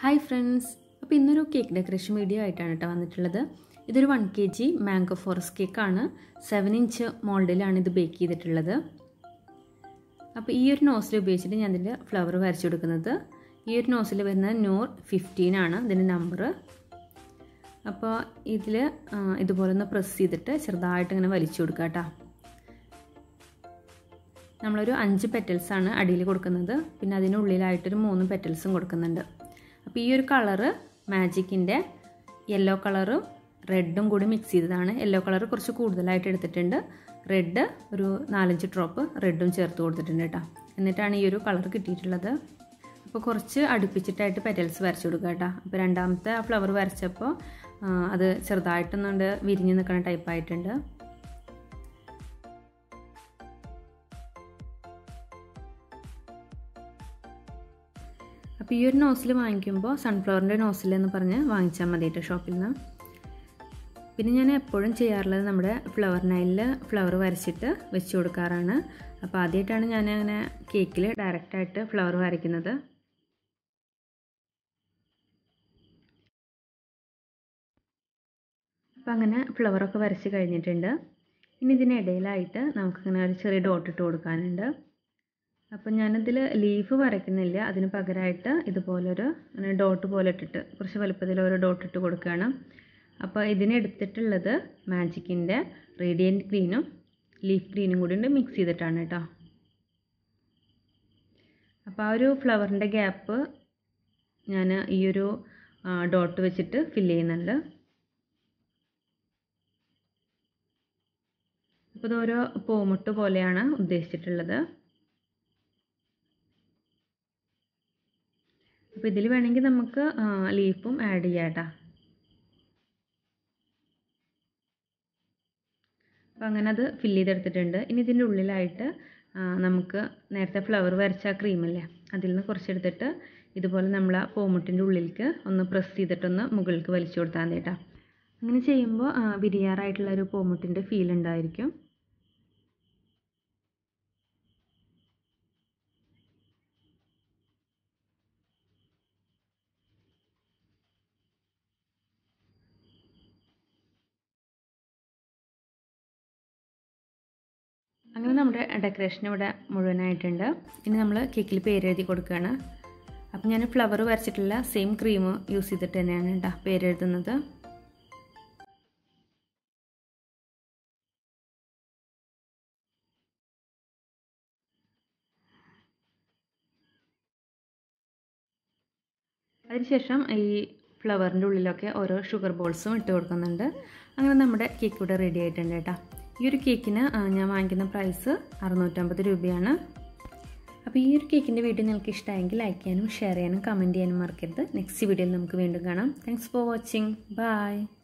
hi friends അപ്പോൾ ഇന്നൊരു cake decoration video ആയിട്ടാണ് കേട്ടോ വന്നിട്ടുള്ളത് ഇതൊരു one K G mango forest കേക്കാണ് സെവൻ ഇഞ്ച് മോൾഡിലാണ് ഇത് ബേക്ക് ചെയ്തിട്ടുള്ളത് അപ്പോൾ ഈ ഒരു നോസിൽ ഉപയോഗിച്ചിട്ട് ഞാൻ ഇതിൻ്റെ ഫ്ലവർ വരച്ചു കൊടുക്കുന്നത് ഈ ഒരു നോസിൽ വരുന്നത് നൂർ ഫിഫ്റ്റീൻ ആണ് ഇതിൻ്റെ നമ്പർ അപ്പോൾ ഇതിൽ ഇതുപോലെ ഒന്ന് പ്രസ് ചെയ്തിട്ട് ചെറുതായിട്ട് ഇങ്ങനെ വലിച്ചു കൊടുക്കുക കേട്ടോ നമ്മളൊരു അഞ്ച് പെറ്റൽസാണ് അടിയിൽ കൊടുക്കുന്നത് പിന്നെ അതിനുള്ളിലായിട്ടൊരു മൂന്ന് പെറ്റൽസും കൊടുക്കുന്നുണ്ട് അപ്പോൾ ഈ ഒരു കളറ് മാജിക്കിൻ്റെ യെല്ലോ കളറും റെഡും കൂടി മിക്സ് ചെയ്തതാണ് യെല്ലോ കളർ കുറച്ച് കൂടുതലായിട്ട് എടുത്തിട്ടുണ്ട് റെഡ് ഒരു നാലഞ്ച് ഡ്രോപ്പ് റെഡും ചേർത്ത് കൊടുത്തിട്ടുണ്ട് കേട്ടോ എന്നിട്ടാണ് ഈ ഒരു കളർ കിട്ടിയിട്ടുള്ളത് അപ്പോൾ കുറച്ച് അടുപ്പിച്ചിട്ടായിട്ട് പെറ്റൽസ് വരച്ചു കൊടുക്കുക കേട്ടോ അപ്പോൾ രണ്ടാമത്തെ ആ ഫ്ലവർ വരച്ചപ്പോൾ അത് ചെറുതായിട്ടൊന്നുകൊണ്ട് വിരിഞ്ഞ് നിൽക്കുന്ന ടൈപ്പായിട്ടുണ്ട് അപ്പോൾ ഈ ഒരു നോസിൽ വാങ്ങിക്കുമ്പോൾ സൺഫ്ലവറിൻ്റെ നോസിൽ എന്ന് പറഞ്ഞ് വാങ്ങിച്ചാൽ മതി കേട്ടോ ഷോപ്പിൽ നിന്ന് പിന്നെ ഞാൻ എപ്പോഴും ചെയ്യാറുള്ളത് നമ്മുടെ ഫ്ലവർ നൈലിൽ ഫ്ലവർ വരച്ചിട്ട് വെച്ച് കൊടുക്കാറാണ് അപ്പോൾ ആദ്യമായിട്ടാണ് ഞാൻ അങ്ങനെ കേക്കിൽ ഡയറക്റ്റായിട്ട് ഫ്ലവർ വരയ്ക്കുന്നത് അപ്പോൾ അങ്ങനെ ഫ്ലവറൊക്കെ വരച്ച് കഴിഞ്ഞിട്ടുണ്ട് ഇനി ഇതിനിടയിലായിട്ട് നമുക്കിങ്ങനെ ഒരു ചെറിയ ഡോട്ട് ഇട്ട് കൊടുക്കാനുണ്ട് അപ്പം ഞാനിതിൽ ലീഫ് വരയ്ക്കുന്നില്ല അതിന് പകരമായിട്ട് ഇതുപോലൊരു അങ്ങനെ ഡോട്ട് പോലെ ഇട്ടിട്ട് കുറച്ച് വലുപ്പത്തിൽ ഒരു ഡോട്ട് ഇട്ട് കൊടുക്കുകയാണ് അപ്പോൾ ഇതിനെടുത്തിട്ടുള്ളത് മാജിക്കിൻ്റെ റേഡിയൻറ്റ് ഗ്രീനും ലീഫ് ഗ്രീനും കൂടി ഉണ്ട് മിക്സ് ചെയ്തിട്ടാണ് കേട്ടോ അപ്പോൾ ആ ഒരു ഫ്ലവറിൻ്റെ ഗ്യാപ്പ് ഞാൻ ഈ ഒരു ഡോട്ട് വെച്ചിട്ട് ഫില്ല് ചെയ്യുന്നുണ്ട് അപ്പോൾ ഇതൊരു പൂമുട്ട് പോലെയാണ് ഉദ്ദേശിച്ചിട്ടുള്ളത് അപ്പോൾ ഇതിൽ വേണമെങ്കിൽ നമുക്ക് ലീഫും ആഡ് ചെയ്യാം കേട്ടോ അപ്പോൾ അങ്ങനെ അത് ഫില്ല് ചെയ്തെടുത്തിട്ടുണ്ട് ഇനി ഇതിൻ്റെ ഉള്ളിലായിട്ട് നമുക്ക് നേരത്തെ ഫ്ലവർ വരച്ച ക്രീമല്ലേ അതിൽ നിന്ന് കുറച്ചെടുത്തിട്ട് ഇതുപോലെ നമ്മൾ ആ പൂമുട്ടിൻ്റെ ഉള്ളിലേക്ക് ഒന്ന് പ്രസ് ചെയ്തിട്ടൊന്ന് മുകളിലേക്ക് വലിച്ചു കൊടുത്താൽ മതി കേട്ടോ അങ്ങനെ ചെയ്യുമ്പോൾ വിരിയാറായിട്ടുള്ള ഒരു പൂമുട്ടിൻ്റെ ഫീൽ ഉണ്ടായിരിക്കും അങ്ങനെ നമ്മുടെ ഡെക്കറേഷൻ ഇവിടെ മുഴുവനായിട്ടുണ്ട് ഇനി നമ്മൾ കേക്കിൽ പേരെഴുതി കൊടുക്കുകയാണ് അപ്പം ഞാൻ ഫ്ലവർ വരച്ചിട്ടുള്ള സെയിം ക്രീം യൂസ് ചെയ്തിട്ട് തന്നെയാണ് കേട്ടോ പേരെഴുതുന്നത് അതിനുശേഷം ഈ ഫ്ലവറിൻ്റെ ഉള്ളിലൊക്കെ ഓരോ ഷുഗർ ബോൾസും ഇട്ട് കൊടുക്കുന്നുണ്ട് അങ്ങനെ നമ്മുടെ കേക്ക് ഇവിടെ റെഡി ആയിട്ടുണ്ട് കേട്ടോ ഈ ഒരു കേക്കിന് ഞാൻ വാങ്ങിക്കുന്ന പ്രൈസ് അറുന്നൂറ്റമ്പത് രൂപയാണ് അപ്പോൾ ഈ ഒരു കേക്കിൻ്റെ വീഡിയോ നിങ്ങൾക്ക് ഇഷ്ടമായെങ്കിൽ ലൈക്ക് ചെയ്യാനും ഷെയർ ചെയ്യാനും കമൻറ്റ് ചെയ്യാനും മറക്കരുത് നെക്സ്റ്റ് വീഡിയോയിൽ നമുക്ക് വീണ്ടും കാണാം താങ്ക്സ് ഫോർ വാച്ചിങ് ബൈ